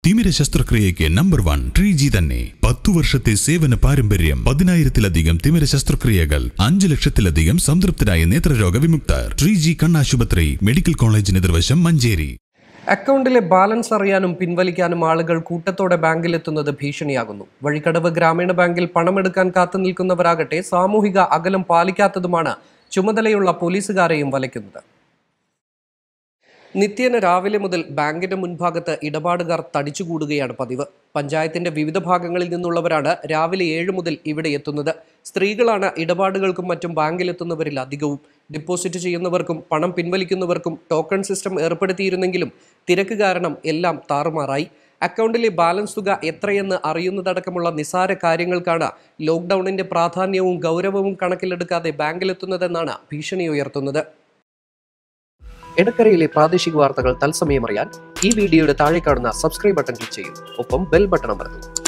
തിമിര ശസ്ത്രക്രിയയ്ക്ക് number one tree G തന്നെ പത്തു വർഷത്തെ സേവന പാരമ്പര്യം പതിനായിരത്തിലധികം തിമിര ശസ്ത്രക്രിയകൾ അഞ്ചു ലക്ഷത്തിലധികം സംതൃപ്തരായ നേത്രരോഗ വിമുക്തർ ട്രീ ജി കണ്ണാശുപത്രി മെഡിക്കൽ കോളേജിന് എതിർവശം മഞ്ചേരി അക്കൗണ്ടിലെ ബാലൻസ് അറിയാനും പിൻവലിക്കാനും ആളുകൾ കൂട്ടത്തോടെ ബാങ്കിലെത്തുന്നത് ഭീഷണിയാകുന്നു വഴിക്കടവ് ഗ്രാമീണ ബാങ്കിൽ പണമെടുക്കാൻ കാത്തു നിൽക്കുന്നവരാകട്ടെ സാമൂഹിക അകലം പാലിക്കാത്തതുമാണ് ചുമതലയുള്ള പോലീസുകാരെയും വലയ്ക്കുന്നത് നിത്യേന രാവിലെ മുതൽ ബാങ്കിന്റെ മുൻഭാഗത്ത് ഇടപാടുകാർ തടിച്ചുകൂടുകയാണ് പതിവ് പഞ്ചായത്തിന്റെ വിവിധ ഭാഗങ്ങളിൽ നിന്നുള്ളവരാണ് രാവിലെ ഏഴ് മുതൽ ഇവിടെ എത്തുന്നത് സ്ത്രീകളാണ് ഇടപാടുകൾക്കും മറ്റും ബാങ്കിലെത്തുന്നവരിൽ അധികവും ഡിപ്പോസിറ്റ് ചെയ്യുന്നവർക്കും പണം പിൻവലിക്കുന്നവർക്കും ടോക്കൺ സിസ്റ്റം ഏർപ്പെടുത്തിയിരുന്നെങ്കിലും തിരക്ക് കാരണം എല്ലാം താറുമാറായി അക്കൗണ്ടിലെ ബാലൻസ് തുക എത്രയെന്ന് അറിയുന്നതടക്കമുള്ള നിസാര കാര്യങ്ങൾക്കാണ് ലോക്ക്ഡൌണിന്റെ പ്രാധാന്യവും ഗൗരവവും കണക്കിലെടുക്കാതെ ബാങ്കിലെത്തുന്നതെന്നാണ് ഭീഷണി ഉയർത്തുന്നത് എടക്കരയിലെ പ്രാദേശിക വാർത്തകൾ തത്സമയം അറിയാൻ ഈ വീഡിയോയുടെ താഴെ കാണുന്ന സബ്സ്ക്രൈബ് ബട്ടൺ ക്ലിക്ക് ചെയ്യൂ ഒപ്പം ബെൽ ബട്ടൺ അമർത്തും